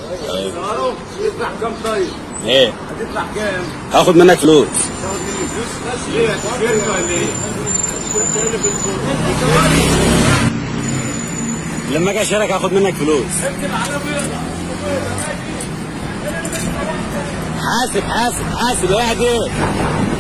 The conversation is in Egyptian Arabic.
طيب تعرف يطلع كام طيب؟ ايه هتدفع كام؟ هاخد منك فلوس تاخد مني فلوس؟ ليه هتشتري ولا ايه؟ لما اجي اشارك هاخد منك فلوس حاسب حاسب حاسب ايه دي